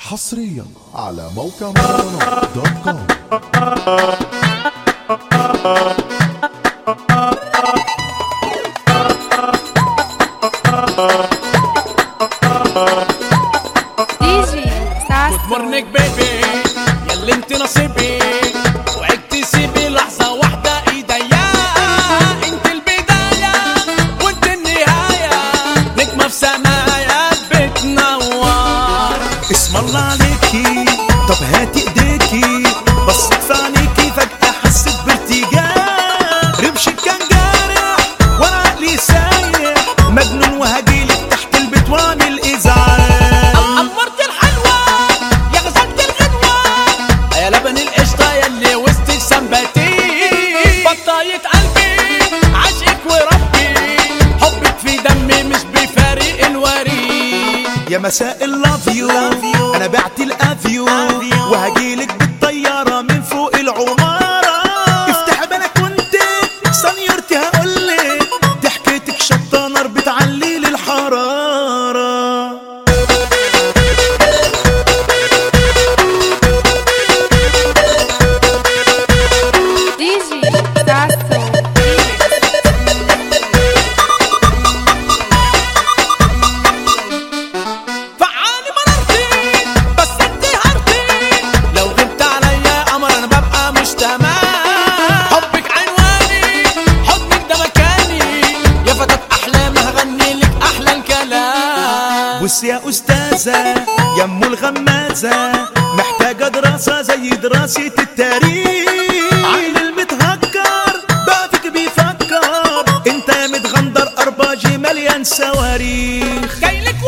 حصريا على موقع مهرجانات دوت كوم دي جي ساسو مورنيك بيبي ياللي انت نصيبي وعدت تسيبي لحظة واحدة ايديا انت البداية وانت النهاية نجمة في سمايا بتنور اسم الله عليكي طب هاتي ايديكي بصت في عينيكي فجأة حسيت بارتجاع رمشك كان جارح وانا عقلي سايح مجنون وهجيلك تحت البيت واعمل ازعاج أمرت الحلوة يا غزلت الغنوة يا لبن القشطة ياللي وسط السنباتي بطاية قلبي عشقك وربي حبك في دمي مش بفارق الوريد يا مساء اللافيو انا بعت الافيو وهجيلك بالطيارة من فوق العمارة افتح بالك كنت سنيرتي هقولك ضحكتك شطة نار بتعلي لي الحرارة دي جي ساسو فعالي مررتي بس انت هرتي لو غبت عليا قمر انا ببقى مش تمام حبك عنواني حضنك ده مكاني يا فتاة احلامي هغني لك احلى الكلام بص يا أستاذة يا أم الغمازة محتاجة دراسة زي دراسة التاريخ عقل المتهكر بقى فيك بيفكر انت يا متغندر أرباجي مليان صواريخ جايلك